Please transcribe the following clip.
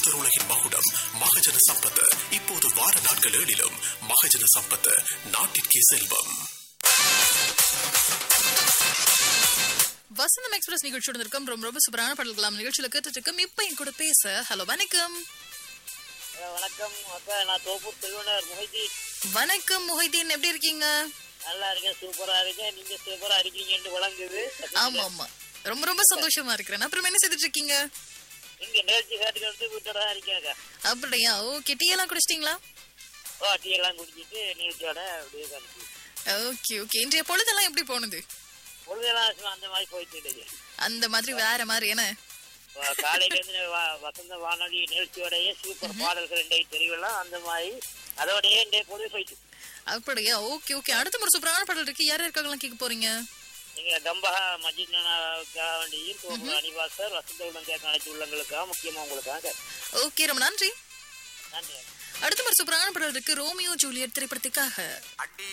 சுதருலகின் மகுடம் மகஜன சம்பத் இப்போது வார நாட்கள் ஏழிலும் மகஜன சம்பத் நாட்டிற்கே செல்வம் வசந்தம் எக்ஸ்பிரஸ் நிகழ்ச்சியோட இருக்கும் ரொம்ப ரொம்ப சூப்பரான பாடல்களாம் நிகழ்ச்சியில கேட்டுட்டு இருக்கோம் இப்ப என் கூட பேச ஹலோ வணக்கம் அஹ் வணக்கம் அக்கா நான் தோப்பூர் திருவண்ணர் முகைதீன் வணக்கம் முஹைதீன் எப்படி இருக்கீங்க நல்லா இருக்கேன் சூப்பரா இருக்கேன் நீங்க சூப்பரா இருக்கீங்கன்னு வழங்குது ஆமா ஆமா ரொம்ப ரொம்ப சந்தோஷமா இருக்கிறேன் அப்புறம் என்ன செய்துட்டு இருக்கீங்க இங்க நேர்ச்சி காட்டுக்கு வந்து வீட்டோட தான் இருக்கேன் அக்கா அப்படியா ஓகே டீ எல்லாம் குடிச்சிட்டீங்களா ஓ டீ எல்லாம் குடிச்சிட்டு நிகழ்ச்சியோட அப்படியே கழிச்சு ஓகே ஓகே இன்றைய பொழுதெல்லாம் எப்படி போனது பொழுதெல்லாம் சும்மா அந்த மாதிரி போயிட்டு இருக்கு அந்த மாதிரி வேற மாதிரி என்ன வ- காலையில இருந்து வ- வசந்த வானொலி நிகழ்ச்சியோடய சூப்பர் பாடல்கள் இன்றைய தெரிவெல்லாம் அந்த மாதிரி அதோடய இன்றைய பொழுது போயிட்டு அப்படியா ஓகே ஓகே அடுத்த ஒரு சூப்பரான பாடல் இருக்கு யார் இருக்காங்களாம் கேட்க போறீங்க நீங்க கம்பஹா மஜித்னாவுக்காக வேண்டியும் தோப்பூர் அனிவாசர் வசந்த உள்ளங்க அனைத்து உள்ளங்களுக்காக முக்கியமா உங்களுக்காக ஓகே ரொம்ப நன்றி நன்றி அடுத்த ஒரு சூப்பரான பாடல் இருக்கு ரோமியோ ஜூலியட் திரைப்படத்துக்காக